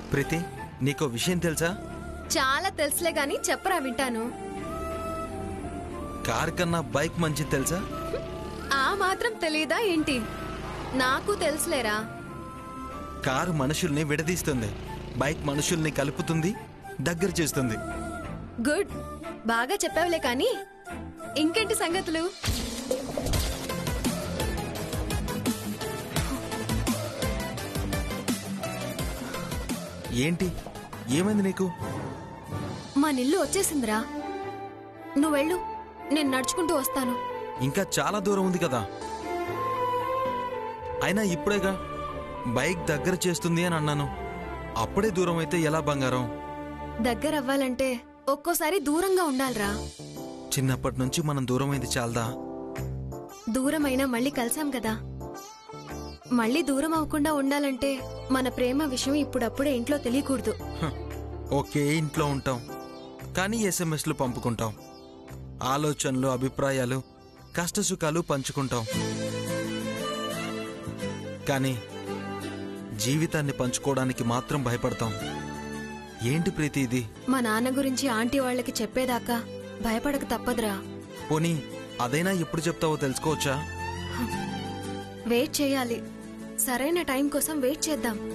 ప్రీతి నీకో విషయం తెలుసా చాలా తెలుసులే గాని చెప్పరా వింటాను కార్ కన్నా బైక్ మంచిది తెలుసా ఆ మాత్రం తెలీదా ఏంటి నాకు తెలుసులేరా కారు మనుషుల్ని విడదీస్తుంది బైక్ మనుషుల్ని కలుపుతుంది దగ్గర చేస్తుంది గుడ్ బాగా చెప్పావులే కానీ ఇంకేంటి సంగతులు ఏంటి ఏమైంది నీకు మా నిల్లు వచ్చేసిందిరా నువ్వు వెళ్ళు నేను నడుచుకుంటూ వస్తాను ఇంకా చాలా దూరం ఉంది కదా అయినా ఇప్పుడేగా బైక్ దగ్గర చేస్తుంది అని అన్నాను అప్పుడే దూరం అయితే ఎలా బంగారం దగ్గర అవ్వాలంటే ఒక్కోసారి దూరంగా ఉండాలిరా చిన్నప్పటి నుంచి మనం దూరమైంది చాలదా దూరమైనా మళ్ళీ కలిసాం కదా మళ్ళీ దూరం అవ్వకుండా ఉండాలంటే మన ప్రేమ విషయం ఇప్పుడప్పుడే ఇంట్లో తెలియకూడదు హ, ఒకే ఇంట్లో ఉంటాం కానీ ఎస్ఎంఎస్లు పంపుకుంటాం ఆలోచనలు అభిప్రాయాలు కష్టసుఖాలు పంచుకుంటాం కానీ జీవితాన్ని పంచుకోవడానికి మాత్రం భయపడతాం ఏంటి ప్రీతి ఇది మా నాన్న గురించి ఆంటీ వాళ్ళకి చెప్పేదాకా భయపడక తప్పదురా పోనీ అదైనా ఎప్పుడు చెప్తావో తెలుసుకోవచ్చా వెయిట్ చేయాలి సరైన టైం కోసం వెయిట్ చేద్దాం